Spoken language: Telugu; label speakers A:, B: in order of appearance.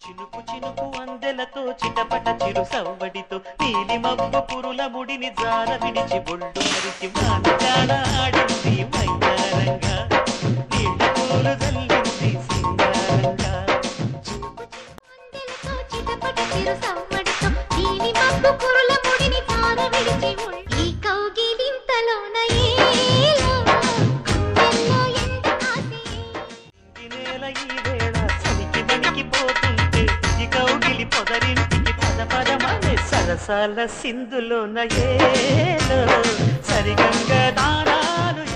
A: చినుకు చినుకు అందెలతో చిటపట చిరు సవ్వడితో నీలి మబ్బు పురుల ముడిని జార విడిచి ఒళ్ళు మరిచి మానగాడ ఆడింది మైదారంగా నీళ్ళ పూలు జల్లింది సింగారంగా
B: అందెలతో చిటపట చిరు సవ్వడితో దీని మబ్బు కురుల ముడిని తార విడిచి ఉల్- ఈ కౌగిలింతలోన ఏలో గుండెల్లో ఎంత ఆశే
A: ఈ నేల ఈ వేళ చలికి వణికి పోతుంటే ఈ కౌగిలి పొదరింటికి పద పదమనే సరసాల సింధులోన ఏలో సరిగంగ దానాలు